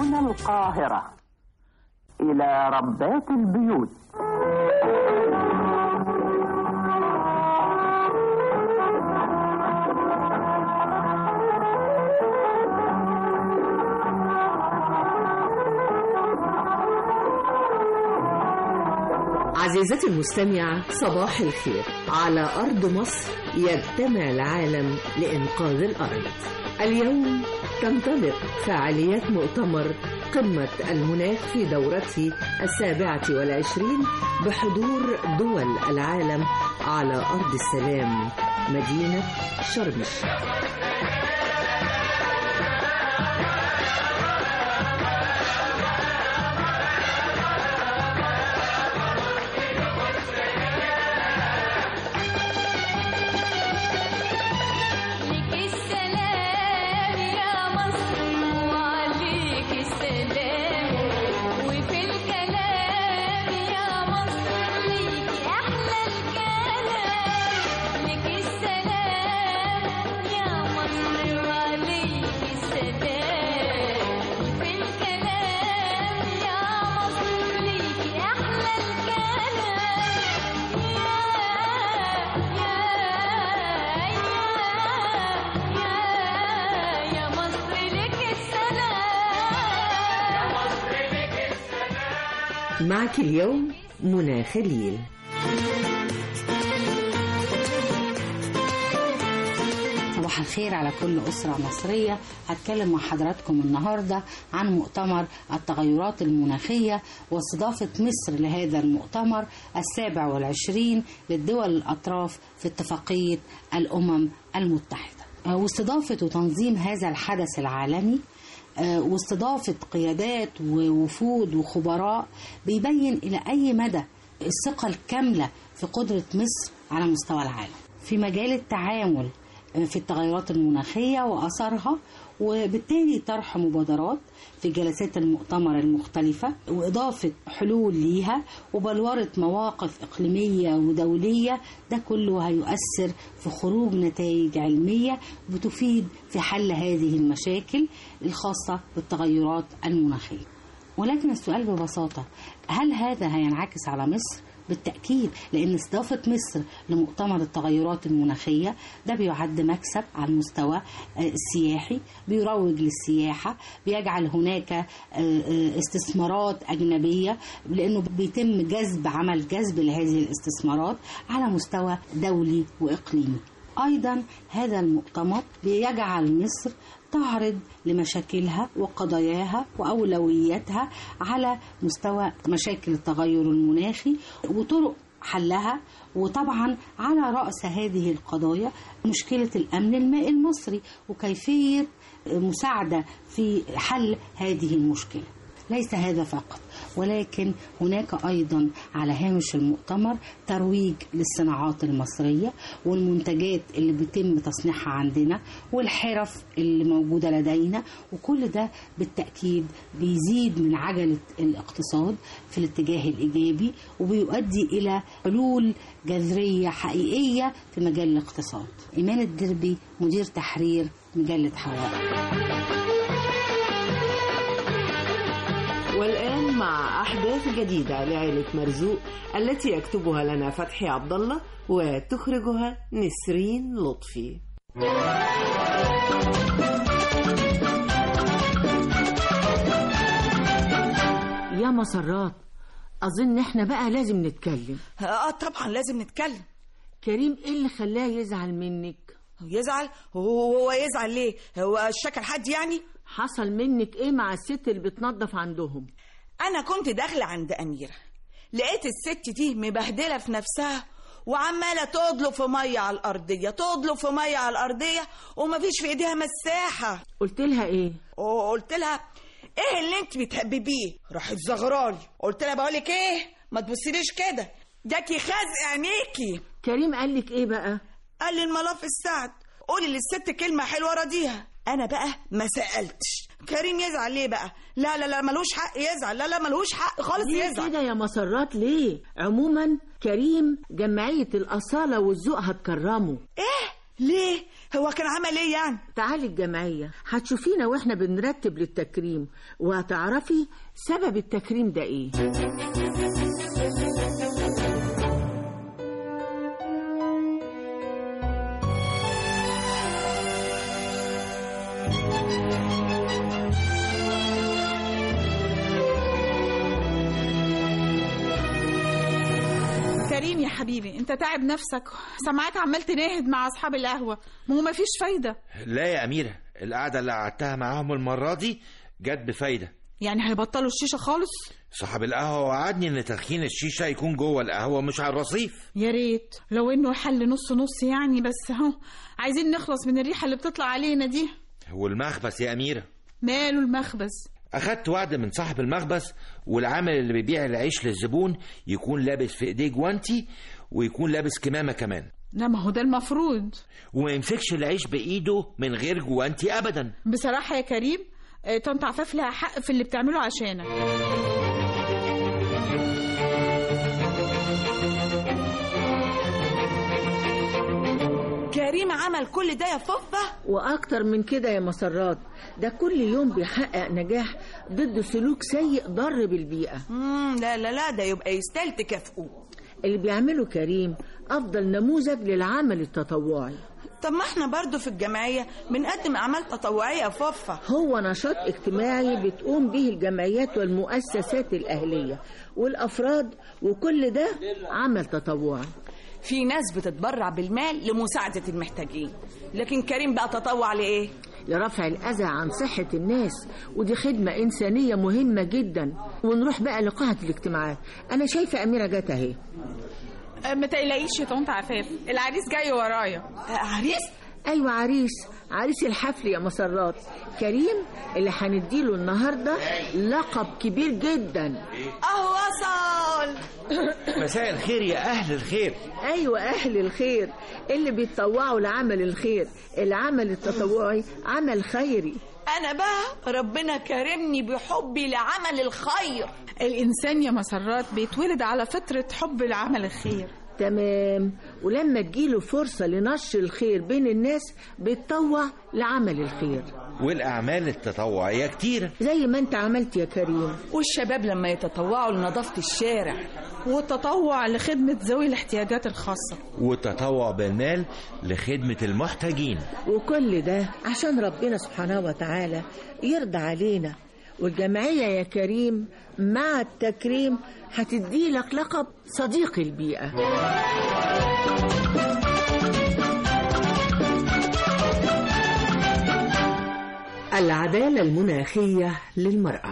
من القاهرة إلى ربات البيوت عزيزتي المستمعة صباح الخير على أرض مصر يجتمع العالم لإنقاذ الأرض اليوم تنطلق فعاليات مؤتمر قمة المناخ في دورته السابعة والعشرين بحضور دول العالم على أرض السلام مدينة شرم الشيخ لك السلام يا مصر وعليك السلام وفي الكلام يا مصر ليك أحلى الكلام لك السلام يا مصر وعليك السلام وفي الكلام يا مصر ليك أحلى الكلام يا يا يا يا مصر لك السلام معك اليوم منى خليل صباح الخير على كل أسرة مصرية هتكلم مع حضراتكم النهاردة عن مؤتمر التغيرات المناخية واستضافة مصر لهذا المؤتمر السابع والعشرين للدول الأطراف في اتفاقية الأمم المتحدة آه، واستضافة وتنظيم هذا الحدث العالمي آه، واستضافة قيادات ووفود وخبراء بيبين إلى أي مدى الثقة الكاملة في قدرة مصر على مستوى العالم في مجال التعامل في التغيرات المناخية وأثرها وبالتالي طرح مبادرات في جلسات المؤتمر المختلفة وإضافة حلول ليها وبلورة مواقف إقليمية ودولية ده كله هيؤثر في خروج نتائج علمية بتفيد في حل هذه المشاكل الخاصة بالتغيرات المناخية ولكن السؤال ببساطة هل هذا هينعكس على مصر؟ بالتأكيد لأن استضافة مصر لمؤتمر التغيرات المناخية ده بيعد مكسب على المستوى آه، السياحي بيروج للسياحة بيجعل هناك آه، آه، استثمارات أجنبية لأنه بيتم جذب عمل جذب لهذه الاستثمارات على مستوى دولي وإقليمي أيضا هذا المؤتمر بيجعل مصر تعرض لمشاكلها وقضاياها وأولوياتها على مستوى مشاكل التغير المناخي وطرق حلها وطبعا على رأس هذه القضايا مشكلة الأمن المائي المصري وكيفية مساعدة في حل هذه المشكلة ليس هذا فقط ولكن هناك أيضا على هامش المؤتمر ترويج للصناعات المصرية والمنتجات اللي بيتم تصنيعها عندنا والحرف اللي موجودة لدينا وكل ده بالتأكيد بيزيد من عجلة الاقتصاد في الاتجاه الإيجابي وبيؤدي إلى حلول جذرية حقيقية في مجال الاقتصاد إيمان الدربي مدير تحرير مجلة حواء والآن مع أحداث جديدة لعائلة مرزوق التي يكتبها لنا فتحي عبد الله وتخرجها نسرين لطفي يا مسرات اظن احنا بقى لازم نتكلم اه طبعا لازم نتكلم كريم ايه اللي خلاه يزعل منك يزعل هو هو يزعل ليه هو شكل حد يعني حصل منك ايه مع الست اللي بتنظف عندهم انا كنت داخله عند اميره لقيت الست دي مبهدله في نفسها وعماله تضلق في ميه على الارضيه تضلق في ميه على الارضيه ومفيش في ايديها مساحه قلت لها ايه وقلت لها ايه اللي انت بتحبي بيه راحت زغرالي قلت لها بقول لك ايه ما تبصيليش كده جاكي خازق عينيكي كريم قال لك ايه بقى قال لي الملف السعد قولي للست كلمه حلوه راضيها انا بقى ما سالتش كريم يزعل ليه بقى لا لا لا ملوش حق يزعل لا لا ملوش حق خالص ليه يزعل كده يا مسرات ليه عموما كريم جمعية الأصالة والذوق هتكرمه ايه ليه هو كان عمل ايه يعني تعالي الجمعية هتشوفينا واحنا بنرتب للتكريم وهتعرفي سبب التكريم ده ايه كريم يا حبيبي انت تعب نفسك سامعاك عمال تناهد مع اصحاب القهوه ما هو مفيش فايده لا يا أميرة القعدة اللي قعدتها معاهم المرة دي جت بفايدة يعني هيبطلوا الشيشه خالص صاحب القهوة وعدني إن تدخين الشيشة يكون جوه القهوة مش على الرصيف يا ريت لو انه حل نص نص يعني بس اهو عايزين نخلص من الريحه اللي بتطلع علينا دي والمخبز يا أميرة ماله المخبز أخدت وعد من صاحب المخبز والعامل اللي بيبيع العيش للزبون يكون لابس في إيديه جوانتي ويكون لابس كمامة كمان لا ما هو ده المفروض وما يمسكش العيش بإيده من غير جوانتي أبدا بصراحه يا كريم آه، طنط عفاف لها حق في اللي بتعمله عشانك كريم عمل كل ده يا فوفة واكتر من كده يا مسرات ده كل يوم بيحقق نجاح ضد سلوك سيء ضر بالبيئة مم لا لا لا ده يبقى يستاهل تكافئوه اللي بيعمله كريم افضل نموذج للعمل التطوعي طب ما احنا برضو في الجمعية بنقدم أعمال تطوعية يا فوفة هو نشاط اجتماعي بتقوم به الجمعيات والمؤسسات الأهلية والأفراد وكل ده عمل تطوعي في ناس بتتبرع بالمال لمساعدة المحتاجين لكن كريم بقى تطوع لإيه؟ لرفع الأذى عن صحة الناس ودي خدمة إنسانية مهمة جدا ونروح بقى لقاعة الاجتماعات أنا شايفة أميرة جت أهي آه، ما تقلقيش يا طنط عفاف العريس جاي ورايا آه، عريس؟ أيوة عريس عريس الحفل يا مسرات كريم اللي هنديله النهاردة لقب كبير جدا أهو وصل مساء الخير يا أهل الخير أيوة أهل الخير اللي بيتطوعوا لعمل الخير العمل التطوعي عمل خيري أنا بقى ربنا كرمني بحبي لعمل الخير الانسان يا مسرات بيتولد على فطره حب العمل الخير تمام ولما تجيله فرصة لنشر الخير بين الناس بيتطوع لعمل الخير والأعمال التطوعية كتيرة زي ما انت عملت يا كريم والشباب لما يتطوعوا لنظافة الشارع والتطوع لخدمه ذوي الاحتياجات الخاصه والتطوع بالمال لخدمة المحتاجين وكل ده عشان ربنا سبحانه وتعالى يرضى علينا والجمعية يا كريم مع التكريم هتدي لك لقب صديق البيئة العدالة المناخية للمرأة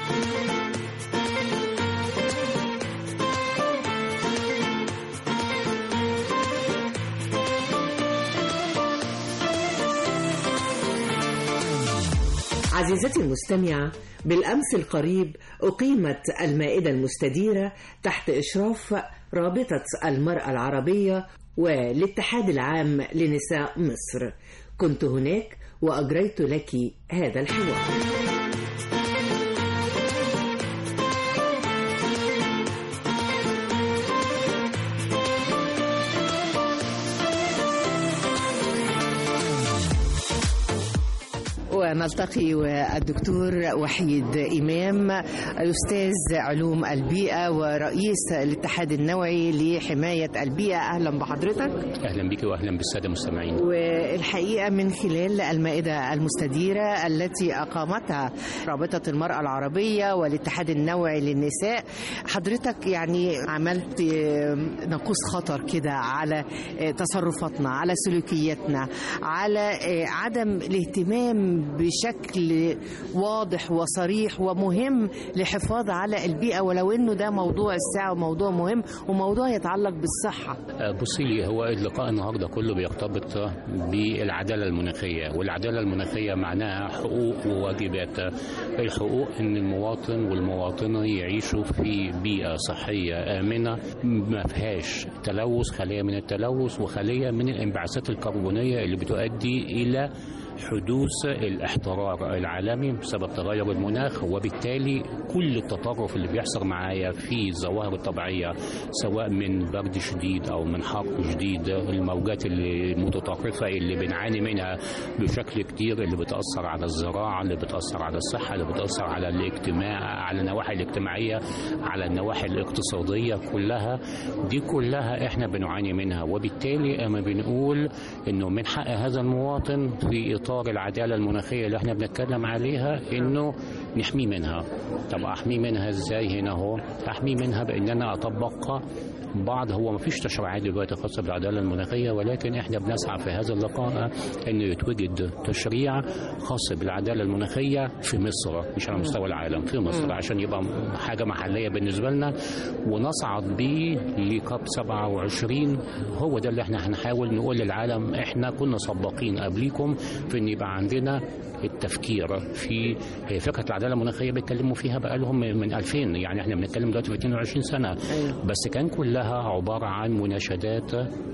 عزيزتي المستمعة بالأمس القريب أقيمت المائدة المستديرة تحت إشراف رابطة المرأة العربية والاتحاد العام لنساء مصر كنت هناك وأجريت لك هذا الحوار ونلتقي والدكتور وحيد إمام أستاذ علوم البيئة ورئيس الاتحاد النوعي لحماية البيئة أهلا بحضرتك اهلا بك واهلا بالساده المستمعين والحقيقة من خلال المائدة المستديرة التي أقامتها رابطة المرأة العربية والاتحاد النوعي للنساء حضرتك يعني عملت نقوص خطر كده على تصرفاتنا على سلوكياتنا على عدم الاهتمام بشكل واضح وصريح ومهم للحفاظ على البيئة ولو انه ده موضوع الساعة وموضوع مهم وموضوع يتعلق بالصحة آه، بصي لي هو اللقاء النهارده كله بيرتبط بالعداله المناخيه والعداله المناخيه معناها حقوق وواجبات الحقوق ان المواطن والمواطنه يعيشوا في بيئه صحيه امنه ما فيهاش تلوث خاليه من التلوث وخاليه من الانبعاثات الكربونيه اللي بتؤدي الى حدوث الاحترار العالمي بسبب تغير المناخ وبالتالي كل التطرف اللي بيحصل معايا في الظواهر الطبيعية سواء من برد شديد أو من حر شديد الموجات المتطرفة اللي بنعاني منها بشكل كتير اللي بتأثر على الزراعة اللي بتأثر على الصحة اللي بتأثر على الاجتماع على النواحي الاجتماعية على النواحي الاقتصادية كلها دي كلها احنا بنعاني منها وبالتالي اما بنقول انه من حق هذا المواطن في اطار العدالة المناخية اللي احنا بنتكلم عليها انه نحميه منها طب احميه منها ازاي هنا اهو احميه منها بان انا اطبق بعض هو ما فيش تشريعات دلوقتي خاصه بالعداله المناخيه ولكن احنا بنسعى في هذا اللقاء انه يتوجد تشريع خاص بالعداله المناخيه في مصر مش على مستوى العالم في مصر عشان يبقى حاجه محليه بالنسبه لنا ونصعد بيه لكاب 27 هو ده اللي احنا هنحاول نقول للعالم احنا كنا سباقين قبليكم في ان يبقى عندنا التفكير في فكره العداله المناخيه بيتكلموا فيها بقالهم من 2000 يعني احنا بنتكلم دلوقتي في 22 سنه بس كان كلها عباره عن مناشدات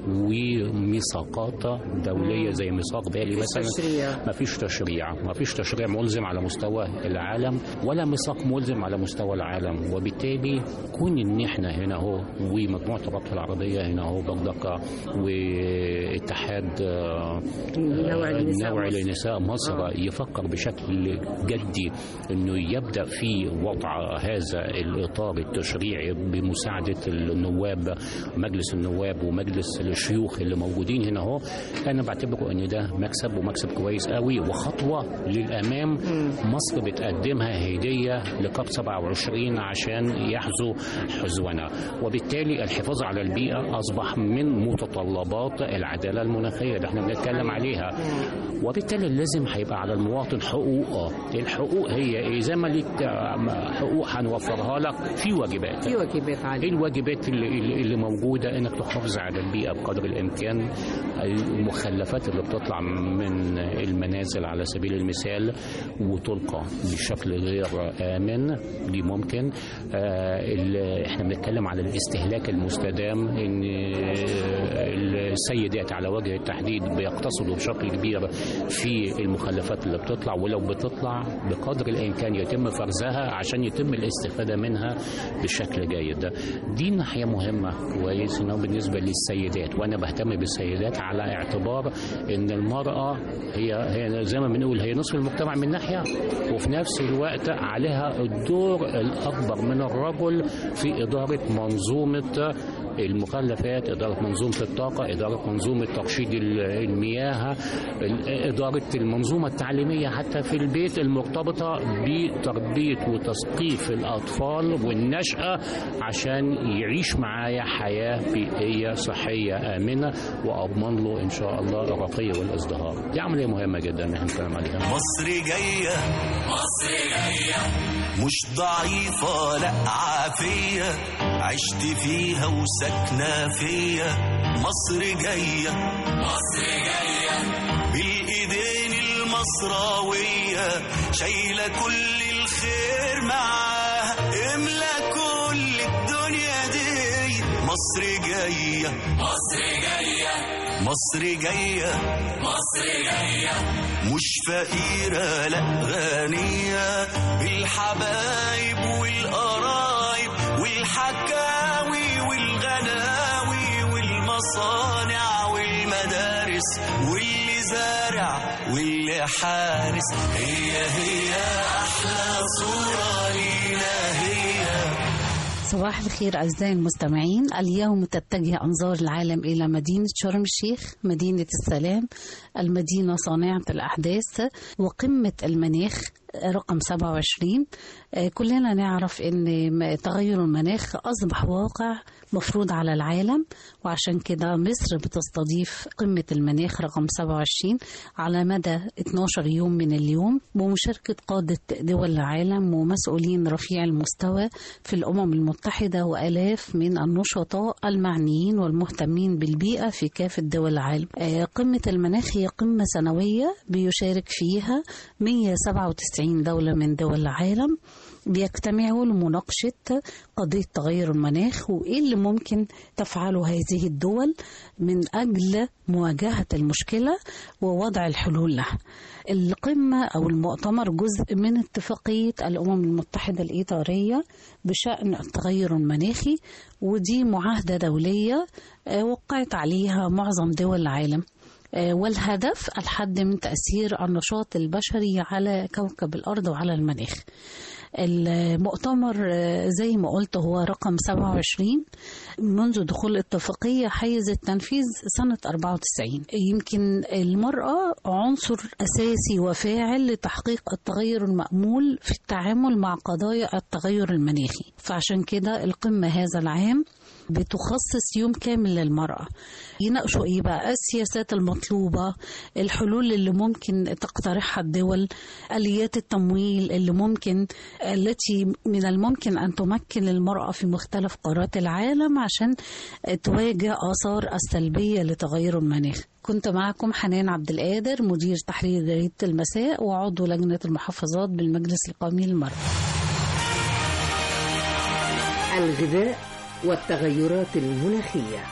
وميثاقات دوليه زي ميثاق بالي مثلا تشريع. ما فيش تشريع ما فيش تشريع ملزم على مستوى العالم ولا ميثاق ملزم على مستوى العالم وبالتالي كون ان احنا هنا اهو ومجموعه الرابطه العربيه هنا اهو بغدقه واتحاد آه، نوع النساء نوع مصر. لنساء مصر يفكر بشكل جدي انه يبدا في وضع هذا الاطار التشريعي بمساعده النواب مجلس النواب ومجلس الشيوخ اللي موجودين هنا اهو انا بعتبره ان ده مكسب ومكسب كويس قوي وخطوه للامام مصر بتقدمها هديه لكاب 27 عشان يحظوا حزونا وبالتالي الحفاظ على البيئه اصبح من متطلبات العداله المناخيه اللي احنا بنتكلم عليها وبالتالي لازم هيبقى على المواطن حقوقه الحقوق هي ايه زي ما ليك حقوق هنوفرها لك في واجبات في واجبات ايه عليه الواجبات اللي, اللي اللي موجوده انك تحافظ على البيئه بقدر الامكان المخلفات اللي بتطلع من المنازل على سبيل المثال وتلقى بشكل غير امن دي ممكن آه ال- احنا بنتكلم على الاستهلاك المستدام ان السيدات على وجه التحديد بيقتصدوا بشكل كبير في المخلفات اللي بتطلع ولو بتطلع بقدر الامكان يتم فرزها عشان يتم الاستفاده منها بشكل جيد دي ناحيه مهمه كويس انه بالنسبه للسيدات وانا بهتم بالسيدات على اعتبار ان المراه هي هي زي ما بنقول هي نصف المجتمع من ناحيه وفي نفس الوقت عليها الدور الاكبر من الرجل في اداره منظومه المخلفات إدارة منظومة الطاقة إدارة منظومة ترشيد ال- المياه ال- إدارة المنظومة التعليمية حتى في البيت المرتبطة بتربية وتثقيف الأطفال والنشأة عشان يعيش معايا حياة بيئية صحية آمنة وأضمن له إن شاء الله الرقي والازدهار دي عملية مهمة جدا إن احنا نتكلم عليها مصر جاية مصر جاية مش ضعيفة لا عافية عشت فيها وسكنة فيا مصر جاية مصر جاية بالإيدين المصراوية شايلة كل الخير معاها املى كل الدنيا دي مصر جاية مصر جاية مصر جاية مصر جاية مش فقيرة لا غنية بالحبايب والقرايب والحكاوي والغناوي والمصانع والمدارس واللي زارع واللي حارس هي هي أحلى صورة لينا هي صباح الخير أعزائي المستمعين اليوم تتجه أنظار العالم إلى مدينة شرم الشيخ مدينة السلام المدينة صانعة الأحداث وقمة المناخ رقم 27 آه، كلنا نعرف ان م- تغير المناخ اصبح واقع مفروض على العالم وعشان كده مصر بتستضيف قمة المناخ رقم 27 على مدى 12 يوم من اليوم بمشاركة قادة دول العالم ومسؤولين رفيع المستوى في الأمم المتحدة وآلاف من النشطاء المعنيين والمهتمين بالبيئة في كافة دول العالم آه، قمة المناخ هي قمة سنوية بيشارك فيها 197 دولة من دول العالم بيجتمعوا لمناقشة قضية تغير المناخ وإيه اللي ممكن تفعله هذه الدول من أجل مواجهة المشكلة ووضع الحلول لها القمة أو المؤتمر جزء من اتفاقية الأمم المتحدة الإطارية بشأن التغير المناخي ودي معاهدة دولية آه، وقعت عليها معظم دول العالم آه، والهدف الحد من تأثير النشاط البشري على كوكب الأرض وعلى المناخ المؤتمر آه، زي ما قلت هو رقم 27 منذ دخول الاتفاقية حيز التنفيذ سنة 94 يمكن المرأة عنصر أساسي وفاعل لتحقيق التغير المأمول في التعامل مع قضايا التغير المناخي فعشان كده القمة هذا العام بتخصص يوم كامل للمرأة يناقشوا ايه بقى السياسات المطلوبة الحلول اللي ممكن تقترحها الدول آليات التمويل اللي ممكن التي من الممكن أن تمكن المرأة في مختلف قارات العالم عشان تواجه آثار السلبية لتغير المناخ كنت معكم حنان عبد القادر مدير تحرير جريدة المساء وعضو لجنة المحافظات بالمجلس القومي للمرأة الغذاء والتغيرات المناخية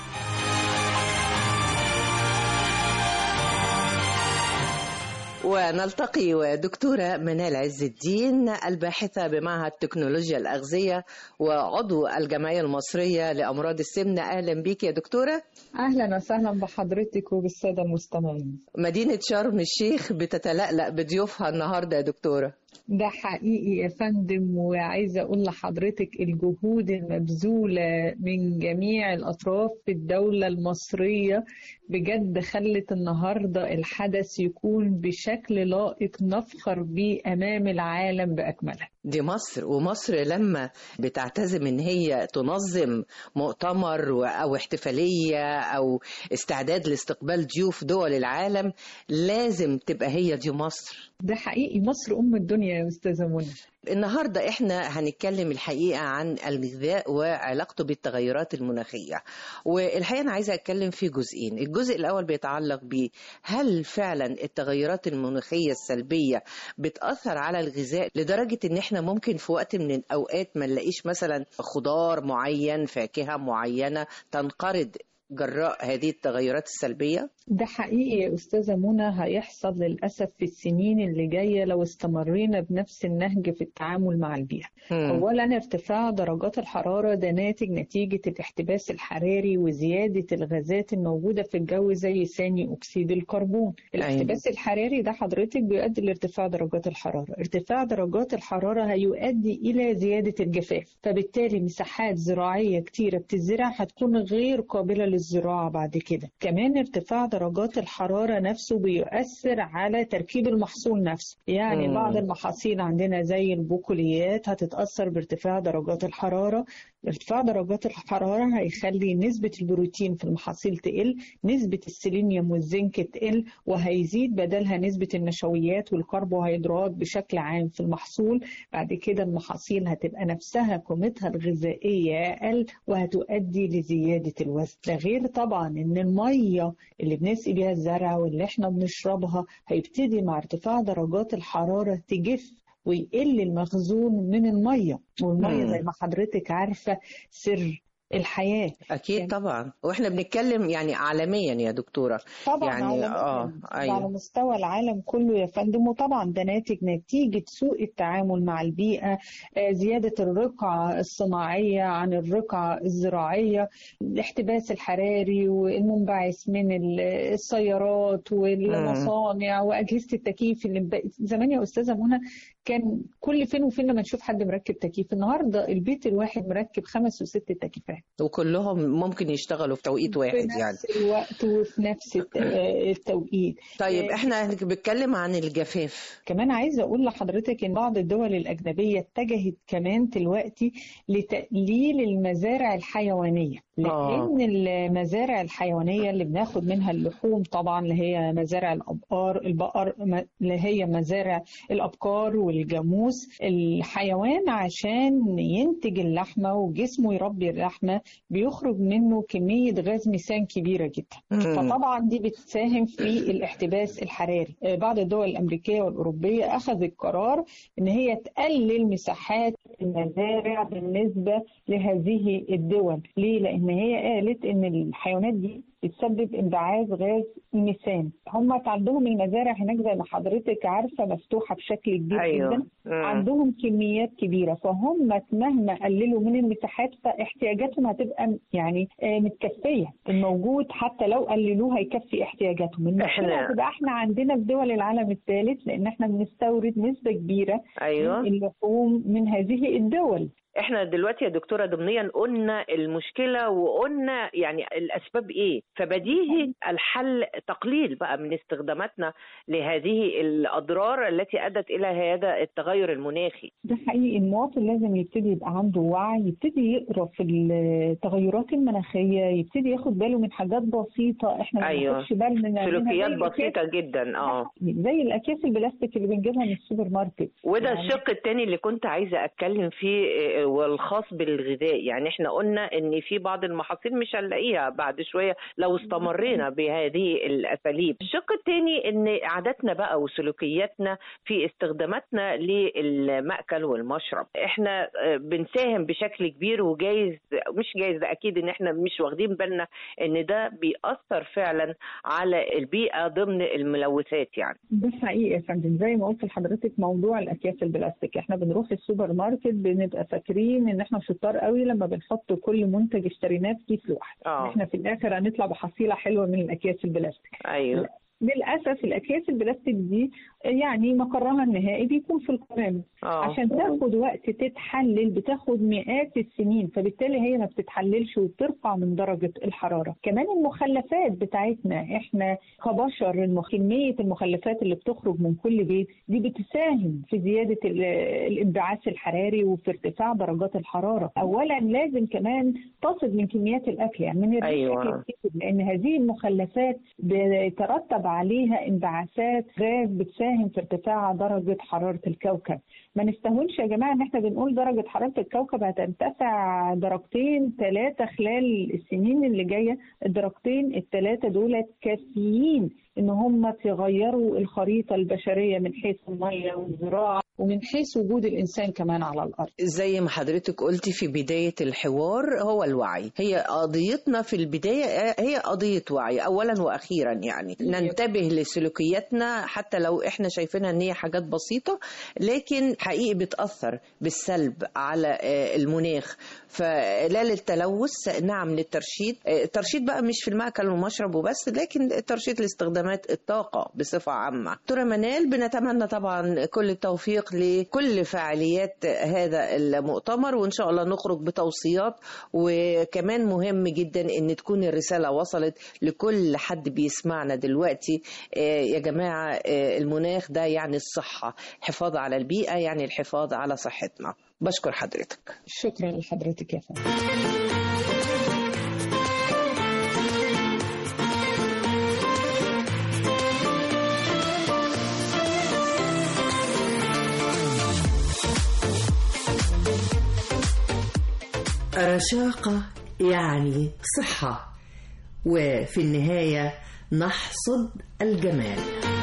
ونلتقي ودكتورة منال عز الدين الباحثة بمعهد تكنولوجيا الأغذية وعضو الجمعية المصرية لأمراض السمنة أهلا بيك يا دكتورة اهلا وسهلا بحضرتك وبالساده المستمعين مدينة شرم الشيخ بتتلألأ بضيوفها النهاردة يا دكتورة ده حقيقي يا فندم وعايزه اقول لحضرتك الجهود المبذوله من جميع الاطراف في الدوله المصريه بجد خلت النهارده الحدث يكون بشكل لائق نفخر بيه امام العالم باكمله دي مصر ومصر لما بتعتزم ان هي تنظم مؤتمر و- او احتفاليه او استعداد لاستقبال ضيوف دول العالم لازم تبقى هي دي مصر ده حقيقي مصر ام الدنيا يا استاذه منى النهارده احنا هنتكلم الحقيقه عن الغذاء وعلاقته بالتغيرات المناخيه والحقيقه انا عايزه اتكلم في جزئين الجزء الاول بيتعلق ب هل فعلا التغيرات المناخيه السلبيه بتاثر على الغذاء لدرجه ان احنا ممكن في وقت من الاوقات ما نلاقيش مثلا خضار معين فاكهه معينه تنقرض جراء هذه التغيرات السلبيه ده حقيقي يا أستاذة منى هيحصل للأسف في السنين اللي جاية لو استمرينا بنفس النهج في التعامل مع البيئة مم. أولا ارتفاع درجات الحرارة ده ناتج نتيجة الاحتباس الحراري وزيادة الغازات الموجودة في الجو زي ثاني أكسيد الكربون الاحتباس الحراري ده حضرتك بيؤدي لارتفاع درجات الحرارة ارتفاع درجات الحرارة هيؤدي إلى زيادة الجفاف فبالتالي مساحات زراعية كتيرة بتزرع هتكون غير قابلة للزراعة بعد كده كمان ارتفاع درجات الحرارة نفسه بيؤثر على تركيب المحصول نفسه يعني مم. بعض المحاصيل عندنا زي البقوليات هتتأثر بارتفاع درجات الحرارة ارتفاع درجات الحرارة هيخلي نسبة البروتين في المحاصيل تقل نسبة السيلينيوم والزنك تقل وهيزيد بدلها نسبة النشويات والكربوهيدرات بشكل عام في المحصول بعد كده المحاصيل هتبقى نفسها قيمتها الغذائية أقل وهتؤدي لزيادة الوزن ده غير طبعا إن المية اللي بنسقي بيها الزرع واللي احنا بنشربها هيبتدي مع ارتفاع درجات الحرارة تجف ويقل المخزون من المية والمية مم. زي ما حضرتك عارفة سر الحياة اكيد طبعا واحنا بنتكلم يعني عالميا يا دكتوره طبعا يعني عالمياً. اه ده على ايوه مستوى العالم كله يا فندم وطبعا ده ناتج نتيجة سوء التعامل مع البيئة آه، زيادة الرقعة الصناعية عن الرقعة الزراعية الاحتباس الحراري والمنبعث من ال- السيارات والمصانع وأجهزة التكييف اللي بقت زمان يا أستاذة منى كان كل فين وفين لما نشوف حد مركب تكييف النهارده البيت الواحد مركب خمس وست تكييفات وكلهم ممكن يشتغلوا في توقيت واحد في يعني نفس الوقت وفي نفس الت- آه، التوقيت طيب آه، احنا بنتكلم عن الجفاف كمان عايزة أقول لحضرتك إن بعض الدول الأجنبية اتجهت كمان دلوقتي لتقليل المزارع الحيوانية آه. لأن المزارع الحيوانية اللي بناخد منها اللحوم طبعا اللي هي مزارع الأبقار البقر م- اللي هي مزارع الأبقار والجاموس الحيوان عشان ينتج اللحمة وجسمه يربي اللحمة جسمنا بيخرج منه كمية غاز ميثان كبيرة جدا مم. فطبعا دي بتساهم في الاحتباس الحراري آه، بعض الدول الأمريكية والأوروبية أخذت قرار إن هي تقلل مساحات المزارع بالنسبة لهذه الدول ليه؟ لأن هي قالت إن الحيوانات دي بتسبب انبعاث غاز ميثان هم عندهم المزارع هناك زي ما حضرتك عارفة مفتوحة بشكل كبير أيوة. جدا مم. عندهم كميات كبيرة فهم مهما قللوا من المساحات فاحتياجاتهم هتبقى يعني آه، متكفية الموجود حتى لو قللوه هيكفي احتياجاتهم المشكلة إحنا- هتبقى احنا عندنا في دول العالم الثالث لأن احنا بنستورد نسبة كبيرة أيوة. من اللحوم من هذه الدول احنا دلوقتي يا دكتوره ضمنيا قلنا المشكله وقلنا يعني الاسباب ايه فبديهي الحل تقليل بقى من استخداماتنا لهذه الاضرار التي ادت الى هذا التغير المناخي ده حقيقي المواطن لازم يبتدي يبقى عنده وعي يبتدي يقرا في التغيرات المناخيه يبتدي ياخد باله من حاجات بسيطه احنا ما ايوه بناخدش بالنا منها سلوكيات زي الأكياس- بسيطه جدا اه زي الاكياس البلاستيك اللي بنجيبها من السوبر ماركت وده يعني الشق الثاني اللي كنت عايزه اتكلم فيه آه، والخاص بالغذاء يعني احنا قلنا ان في بعض المحاصيل مش هنلاقيها بعد شويه لو استمرينا بهذه الاساليب الشق الثاني ان عاداتنا بقى وسلوكياتنا في استخداماتنا للمأكل والمشرب احنا آه، بنساهم بشكل كبير وجايز مش جايز ده اكيد ان احنا مش واخدين بالنا ان ده بيأثر فعلا على البيئه ضمن الملوثات يعني ده حقيقي يا فندم زي ما قلت لحضرتك موضوع الاكياس البلاستيك احنا بنروح السوبر ماركت بنبقى فاكرين ان احنا شطار قوي لما بنحط كل منتج اشتريناه في كيس لوحده اه احنا في الاخر هنطلع بحصيله حلوه من الاكياس البلاستيك ايوه للاسف الاكياس البلاستيك دي يعني مقرها النهائي بيكون في القمامه آه. عشان تاخد وقت تتحلل بتاخد مئات السنين فبالتالي هي ما بتتحللش وبترفع من درجه الحراره كمان المخلفات بتاعتنا احنا كبشر المخ- كميه المخلفات اللي بتخرج من كل بيت دي بتساهم في زياده ال- الانبعاث الحراري وفي ارتفاع درجات الحراره اولا لازم كمان تصل من كميات الاكل يعني من الريش أيوة. أكل كتير، لان هذه المخلفات بيترتب عليها انبعاثات غاز بتساهم في ارتفاع درجه حراره الكوكب ما نستهونش يا جماعه ان احنا بنقول درجه حراره الكوكب هتنتفع درجتين ثلاثه خلال السنين اللي جايه الدرجتين الثلاثه دول كافيين ان هم يغيروا الخريطه البشريه من حيث الميه والزراعه ومن حيث وجود الانسان كمان على الارض زي ما حضرتك قلتي في بداية الحوار هو الوعي هي قضيتنا في البداية هي قضية وعي أولا وأخيرا يعني ننتبه لسلوكياتنا حتى لو إحنا شايفينها إن هي حاجات بسيطة لكن حقيقي بتأثر بالسلب على آه، المناخ فلا للتلوث نعم للترشيد آه، الترشيد بقى مش في المأكل والمشرب وبس لكن الترشيد لاستخدامات الطاقة بصفة عامة دكتورة منال بنتمنى طبعا كل التوفيق لكل فعاليات هذا المؤتمر وإن شاء الله نخرج بتوصيات وكمان مهم جدا إن تكون الرسالة وصلت لكل حد بيسمعنا دلوقتي آه، يا جماعة آه، المناخ ده يعني الصحة الحفاظ على البيئة يعني الحفاظ على صحتنا بشكر حضرتك شكرا لحضرتك يا فندم رشاقة يعني صحة وفي النهاية نحصد الجمال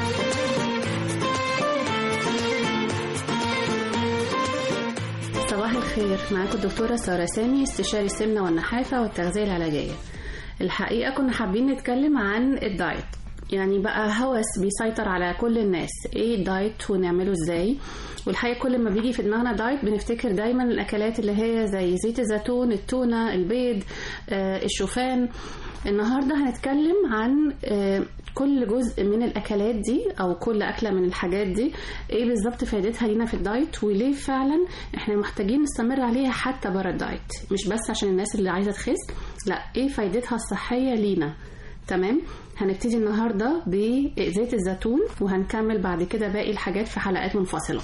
صباح الخير معاكم الدكتورة سارة سامي استشاري السمنة والنحافة والتغذية العلاجية الحقيقة كنا حابين نتكلم عن الدايت يعني بقى هوس بيسيطر على كل الناس ايه الدايت ونعمله ازاي والحقيقة كل ما بيجي في دماغنا دايت بنفتكر دايما الأكلات اللي هي زي زيت الزيتون التونة البيض آه، الشوفان النهاردة هنتكلم عن آه، كل جزء من الأكلات دي أو كل أكلة من الحاجات دي إيه بالظبط فايدتها لينا في الدايت وليه فعلا إحنا محتاجين نستمر عليها حتى بره الدايت مش بس عشان الناس اللي عايزة تخس لا إيه فايدتها الصحية لينا تمام هنبتدي النهارده بزيت الزيتون وهنكمل بعد كده باقي الحاجات في حلقات منفصله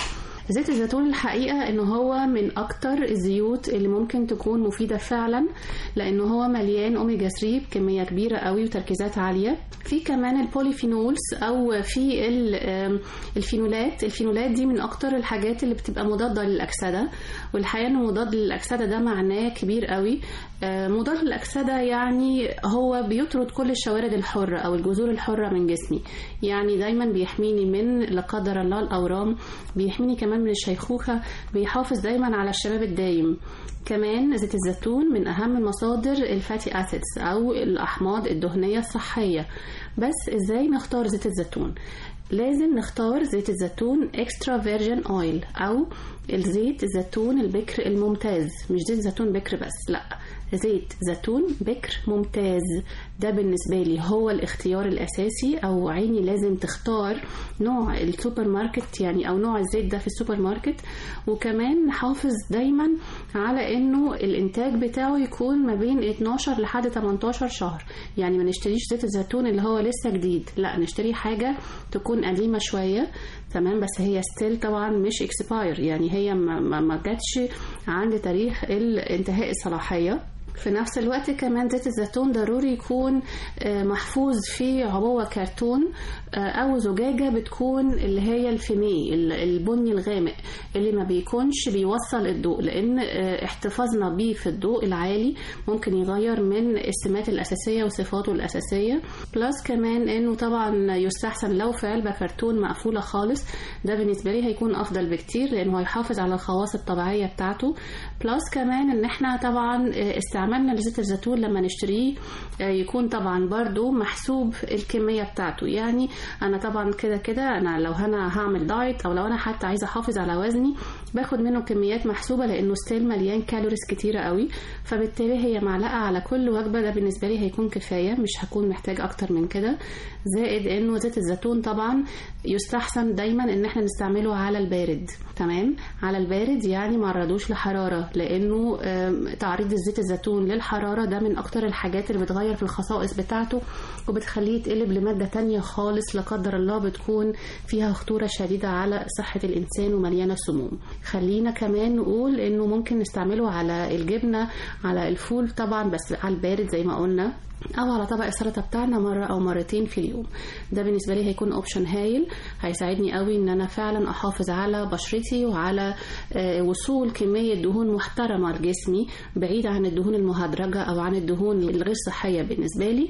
زيت الزيتون الحقيقة ان هو من اكتر الزيوت اللي ممكن تكون مفيدة فعلا لانه هو مليان اوميجا 3 بكمية كبيرة قوي وتركيزات عالية في كمان البوليفينولز او في ال- آم، الفينولات الفينولات دي من اكتر الحاجات اللي بتبقى مضادة للاكسدة والحقيقة انه مضاد للاكسدة ده معناه كبير قوي آه، مضاد للاكسدة يعني هو بيطرد كل الشوارد الحرة او الجذور الحرة من جسمي يعني دايما بيحميني من لا قدر الله الاورام بيحميني كمان من الشيخوخة بيحافظ دايما على الشباب الدايم كمان زيت الزيتون من أهم مصادر الفاتي أسيدز أو الأحماض الدهنية الصحية بس إزاي نختار زيت الزيتون؟ لازم نختار زيت الزيتون اكسترا فيرجن اويل او الزيت الزيتون البكر الممتاز مش زيت زيتون بكر بس لا زيت زيتون بكر ممتاز ده بالنسبة لي هو الاختيار الأساسي أو عيني لازم تختار نوع السوبر ماركت يعني أو نوع الزيت ده في السوبر ماركت وكمان نحافظ دايما على إنه الإنتاج بتاعه يكون ما بين 12 لحد 18 شهر يعني ما نشتريش زيت الزيتون اللي هو لسه جديد لا نشتري حاجة تكون قديمة شوية تمام بس هي ستيل طبعا مش اكسباير يعني هي ما, ما, ما جاتش عند تاريخ الانتهاء الصلاحية في نفس الوقت كمان زيت الزيتون ضروري يكون آه، محفوظ في عبوة كرتون آه، أو زجاجة بتكون اللي هي الفيمي ال- البني الغامق اللي ما بيكونش بيوصل الضوء لأن آه، احتفاظنا بيه في الضوء العالي ممكن يغير من السمات الأساسية وصفاته الأساسية بلس كمان إنه طبعا يستحسن لو في علبة كرتون مقفولة خالص ده بالنسبة لي هيكون أفضل بكتير لأنه هيحافظ على الخواص الطبيعية بتاعته بلس كمان إن احنا طبعا آه، استعمالنا لزيت الزيتون لما نشتريه آه، يكون طبعا برضو محسوب الكمية بتاعته يعني أنا طبعا كده كده أنا لو أنا هعمل دايت أو لو أنا حتى عايزة أحافظ على وزني باخد منه كميات محسوبة لأنه ستيل مليان كالوريز كتيرة قوي فبالتالي هي معلقة على كل وجبة ده بالنسبة لي هيكون كفاية مش هكون محتاج أكتر من كده زائد إنه زيت الزيتون طبعا يستحسن دايما إن احنا نستعمله على البارد تمام على البارد يعني ما عرضوش لحرارة لأنه آم، تعريض الزيت الزيتون للحرارة ده من أكتر الحاجات اللي بتغير في الخصائص بتاعته وبتخليه يتقلب لمادة تانية خالص لا قدر الله بتكون فيها خطورة شديدة على صحة الإنسان ومليانة سموم خلينا كمان نقول إنه ممكن نستعمله على الجبنة على الفول طبعا بس على البارد زي ما قلنا او على طبق السلطه بتاعنا مره او مرتين في اليوم ده بالنسبه لي هيكون اوبشن هايل هيساعدني قوي ان انا فعلا احافظ على بشرتي وعلى آه، وصول كميه دهون محترمه لجسمي بعيد عن الدهون المهدرجه او عن الدهون الغير صحيه بالنسبه لي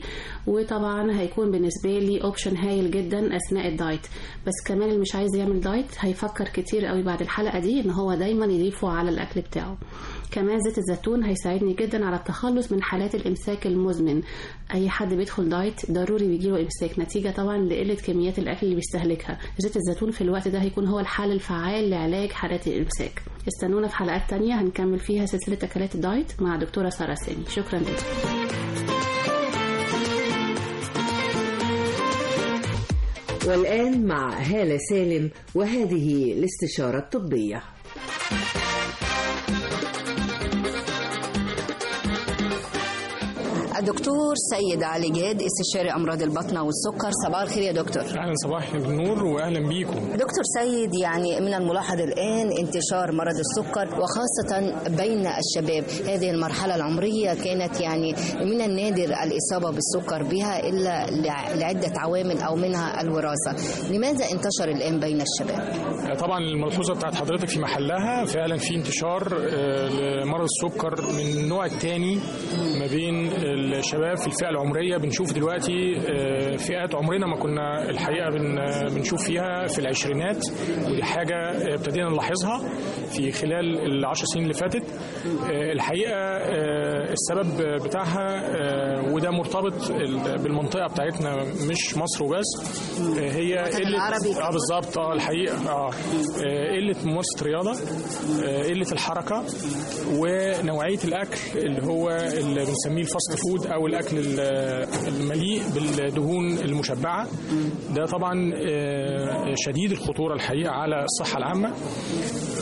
وطبعا هيكون بالنسبه لي اوبشن هايل جدا اثناء الدايت بس كمان اللي مش عايز يعمل دايت هيفكر كتير قوي بعد الحلقه دي ان هو دايما يضيفه على الاكل بتاعه كمان زيت الزيتون هيساعدني جدا على التخلص من حالات الامساك المزمن اي حد بيدخل دايت ضروري بيجيله امساك نتيجه طبعا لقله كميات الاكل اللي بيستهلكها زيت الزيتون في الوقت ده هيكون هو الحل الفعال لعلاج حالات الامساك استنونا في حلقات تانية هنكمل فيها سلسله اكلات الدايت مع دكتوره ساره سامي شكرا لكم والآن مع هالة سالم وهذه الاستشارة الطبية الدكتور سيد علي جاد استشاري امراض البطنه والسكر صباح الخير يا دكتور اهلا صباح النور واهلا بيكم دكتور سيد يعني من الملاحظ الان انتشار مرض السكر وخاصه بين الشباب هذه المرحله العمريه كانت يعني من النادر الاصابه بالسكر بها الا لع- لعده عوامل او منها الوراثه لماذا انتشر الان بين الشباب طبعا الملحوظه بتاعت حضرتك في محلها فعلا في انتشار آه، لمرض السكر من النوع الثاني ما بين الشباب في الفئه العمريه بنشوف دلوقتي آه، فئات عمرنا ما كنا الحقيقه بن- بنشوف فيها في العشرينات ودي حاجه آه، ابتدينا نلاحظها في خلال العشر سنين اللي فاتت آه، الحقيقه آه، السبب بتاعها آه، وده مرتبط ال- بالمنطقه بتاعتنا مش مصر وبس آه، هي قله العربي. اه بالظبط اه الحقيقه اه آه، قله ممارسه رياضه آه، قله الحركه ونوعيه الاكل اللي هو اللي بنسميه الفاست فود او الاكل ال- المليء بالدهون المشبعه ده طبعا آه، شديد الخطوره الحقيقه على الصحه العامه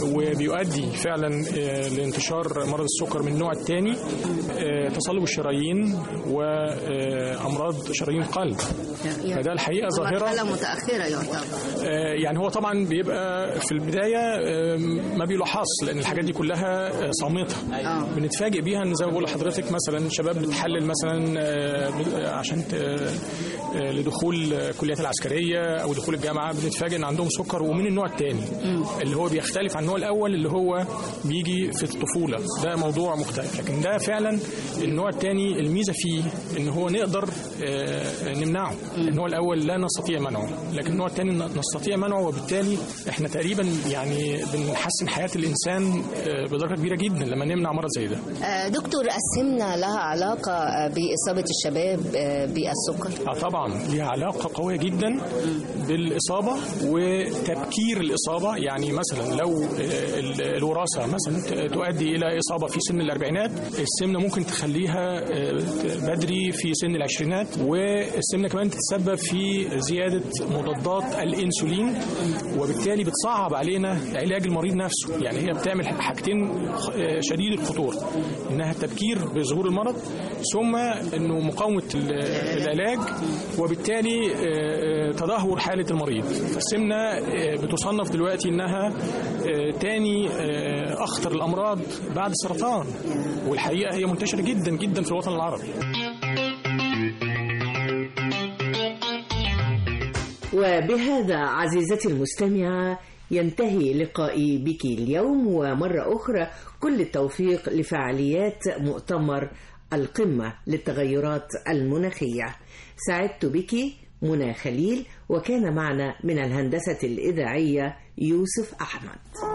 وبيؤدي فعلا آه، لانتشار مرض السكر من النوع الثاني تصلب الشرايين وامراض شرايين القلب فده الحقيقه ظاهره مرحلة متأخرة يعتبر آه، يعني هو طبعا بيبقى في البدايه آه، ما بيلاحظش لان الحاجات دي كلها آه، صامته بنتفاجئ بيها ان زي ما بقول لحضرتك مثلا شباب بتحلل مثلا آه، ب- آه، عشان ت- آه، لدخول الكليات العسكريه او دخول الجامعه بنتفاجئ ان عندهم سكر ومن النوع الثاني اللي هو بيختلف عن النوع الاول اللي هو بيجي في الطفوله ده موضوع مختلف لكن ده فعلا النوع الثاني الميزه فيه ان هو نقدر آه، نمنعه النوع الاول لا نستطيع منعه لكن النوع الثاني نستطيع منعه وبالتالي احنا تقريبا يعني بنحسن حياه الانسان آه، بدرجه كبيره جدا لما نمنع مرض زي ده آه، دكتور السمنة لها علاقة آه، بإصابة الشباب آه، بالسكر اه طبعا ليها علاقه قويه جدا بالاصابه وتبكير الاصابه يعني مثلا لو آه، ال- الوراثه مثلا ت- تؤدي الى اصابه في سن الاربعينات السمنه ممكن تخليها آه، بدري في سن العشرينات والسمنه كمان تتسبب في زياده مضادات الانسولين وبالتالي بتصعب علينا علاج المريض نفسه يعني هي بتعمل حاجتين آه، شديد الخطوره انها تبكير بظهور المرض ثم انه مقاومه ال- العلاج وبالتالي آه، آه، تدهور حاله المريض فالسمنه آه، بتصنف دلوقتي انها آه، تاني آه، اخطر الامراض بعد السرطان والحقيقه هي منتشره جدا جدا في الوطن العربي وبهذا عزيزتي المستمعة ينتهي لقائي بك اليوم ومرة أخرى كل التوفيق لفعاليات مؤتمر القمة للتغيرات المناخية سعدت بك منى خليل وكان معنا من الهندسة الإذاعية يوسف أحمد